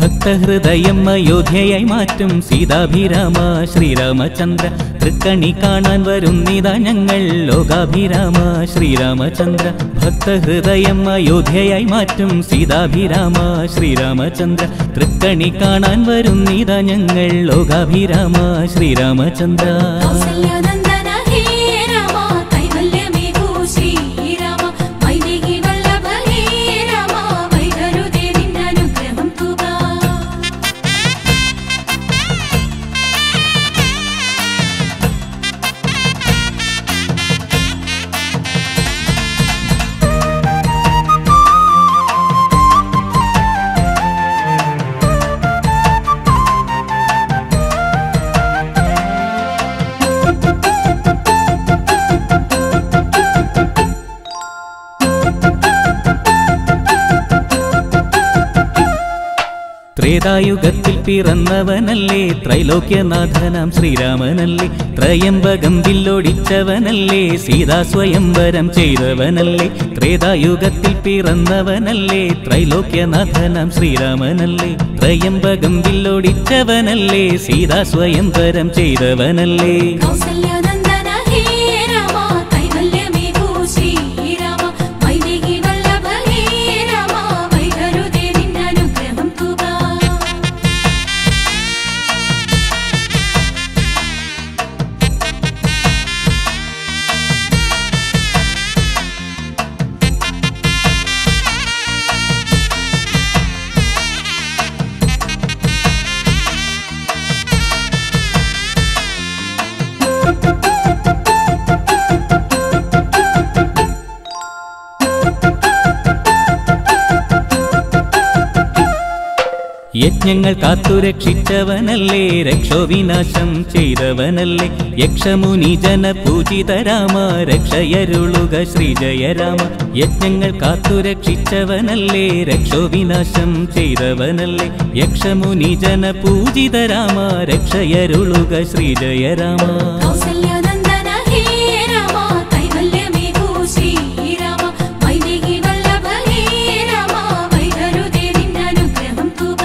ഭക്തഹൃദയം അയോധ്യയായി മാറ്റും സീതാഭിരാമ ശ്രീരാമചന്ദ്ര തൃക്കണി കാണാൻ വരുന്നിതാ ഞങ്ങൾ ലോകാഭിരാമ ശ്രീരാമചന്ദ്ര ഭക്തഹൃദയം അയോധ്യയായി മാറ്റും സീതാഭിരാമ ശ്രീരാമചന്ദ്ര തൃക്കണി കാണാൻ വരുന്നിതാ ഞങ്ങൾ ലോകാഭിരാമ ശ്രീരാമചന്ദ്ര കൗസല്യനന്ദന ഹേ രാമ കൈവല്യമേകൂ ശ്രീരാമ വൈദേഹി വല്ലഭ ഹേ രാമ വൈകരുതേ നിന്നനുഗ്രഹം തുക ത്രേതായുഗത്തിൽ പിറന്നവനല്ലേ ത്രൈലോക്യനാഥനാം ശ്രീരാമനല്ലേ ത്രയംബകം വില്ലൊടിച്ചവനല്ലേ സീതാ സ്വയംവരം ചെയ്തവനല്ലേ ത്രേതായുഗത്തിൽ പിറന്നവനല്ലേ ത്രൈലോക്യനാഥനാം ശ്രീരാമനല്ലേ ത്രയംബകം വില്ലൊടിച്ചവനല്ലേ സീതാ സ്വയംവരം ചെയ്തവനല്ലേ കൗസല്യനന്ദന ഹേ രാമ കൈവല്യമേകൂ ശ്രീരാമ വൈദേഹി വല്ലഭ ഹേ രാമ വൈകരുതേ നിന്നനുഗ്രഹം തുക യജ്ഞങ്ങൾ കാത്തുരക്ഷിച്ചവനല്ലേ രക്ഷോവിനാശം ചെയ്തവനല്ലേ യക്ഷമുനി ജനപൂജിത രാമ രക്ഷയരുളുക ശ്രീജയരാമ യജ്ഞങ്ങൾ കാത്തുരക്ഷിച്ചവനല്ലേ രക്ഷോവിനാശം ചെയ്തവനല്ലേ യക്ഷമുനി ജനപൂജിത രാമ രക്ഷയരുളുക ശ്രീജയരാമ കൗസല്യനന്ദന ഹേ രാമ കൈവല്യമേകൂ ശ്രീരാമ വൈദേഹി വല്ലഭ ഹേ രാമ വൈകരുതേ നിന്നനുഗ്രഹം തുക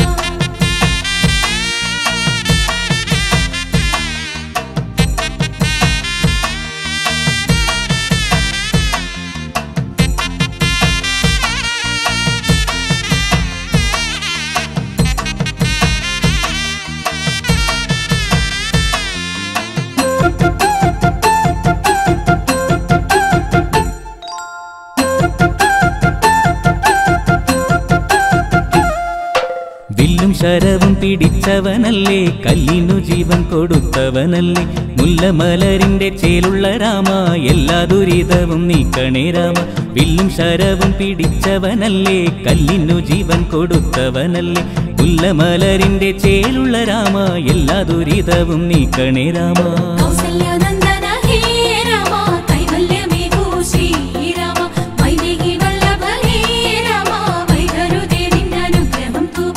വില്ലും ശരവും പിടിച്ചവനല്ലേ കല്ലിനു ജീവൻ കൊടുത്തവനല്ലേ മുല്ലമലരിന്റെ ചേലുള്ള രാമ എല്ലാ ദുരിതവും നീക്കണേ രാമ വില്ലും ശരവും പിടിച്ചവനല്ലേ കല്ലിനു ജീവൻ കൊടുത്തവനല്ലേ മുല്ലമലരിന്റെ ചേലുള്ള രാമ എല്ലാ ദുരിതവും നീക്കണേ രാമ കൗസല്യനന്ദന ഹേ രാമ കൈവല്യമേകൂ ശ്രീരാമ വൈദേഹി വല്ലഭ ഹേ രാമ വൈകരുതേ നിന്നനുഗ്രഹം തുക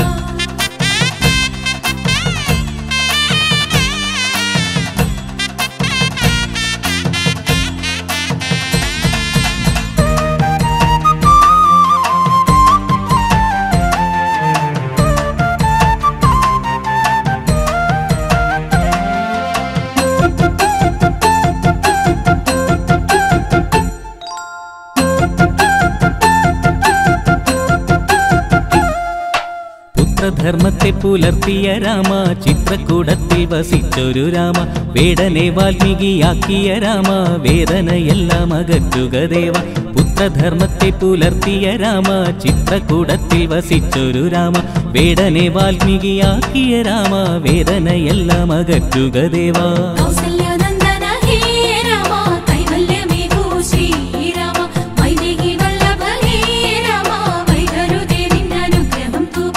പുത്രധർമ്മത്തെ പുലർത്തിയ രാമ ചിത്രകൂടത്തിൽ വസിച്ചൊരു രാമ വേടനെ വാൽമീകിയാക്കിയ രാമ വേദനയെല്ലാം അകറ്റുക ദേവ പുത്രധർമ്മത്തെ പുലർത്തിയ രാമ ചിത്രകൂടത്തിൽ വസിച്ചൊരു രാമ വേടനെ വാൽമീകിയാക്കിയ രാമ വേദനയെല്ലാം അകറ്റുക ദേവാ കൗസല്യനന്ദന ഹേ രാമ കൈവല്യമേകൂ ശ്രീരാമ വൈദേഹി വല്ലഭ ഹേ രാമ വൈകരുതേ നിന്നനുഗ്രഹം തുക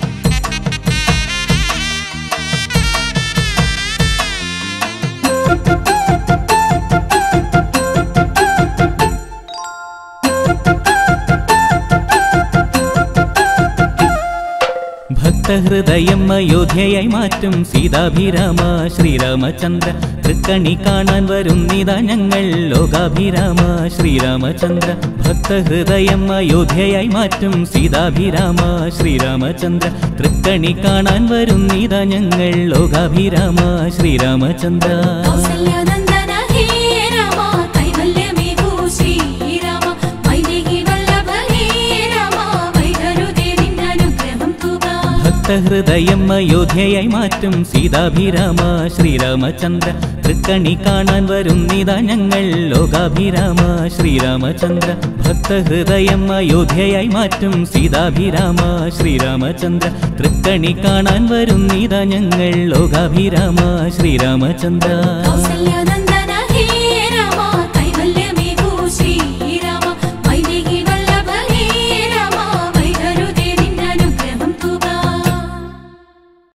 Thank you. ഭക്തഹൃദയം അയോധ്യയായി മാറ്റും സീതാഭിരാമ ശ്രീരാമചന്ദ്ര തൃക്കണി കാണാൻ വരുന്നിതാ ഞങ്ങൾ ലോകാഭിരാമ ശ്രീരാമചന്ദ്ര ഭക്തഹൃദയം അയോധ്യയായി മാറ്റും സീതാഭിരാമ ശ്രീരാമചന്ദ്ര തൃക്കണി കാണാൻ വരുന്നിതാ ഞങ്ങൾ ലോകാഭിരാമ ശ്രീരാമചന്ദ്ര കൗസല്യനന്ദന ഹേ രാമ കൈവല്യമേകൂ ശ്രീരാമ വൈദേഹി വല്ലഭ ഹേ രാമ വൈകരുതേ നിന്നനുഗ്രഹം തുക ഭക്തഹൃദയം അയോധ്യയായി മാറ്റും സീതാഭിരാമ ശ്രീരാമചന്ദ്ര തൃക്കണി കാണാൻ വരുന്നിതാ ഞങ്ങൾ ലോകാഭിരാമ ശ്രീരാമചന്ദ്ര ഭക്തഹൃദയം അയോധ്യയായി മാറ്റും സീതാഭിരാമ ശ്രീരാമചന്ദ്ര തൃക്കണി കാണാൻ വരുന്നിതാ ഞങ്ങൾ ലോകാഭിരാമ ശ്രീരാമചന്ദ്ര കൗസല്യനന്ദന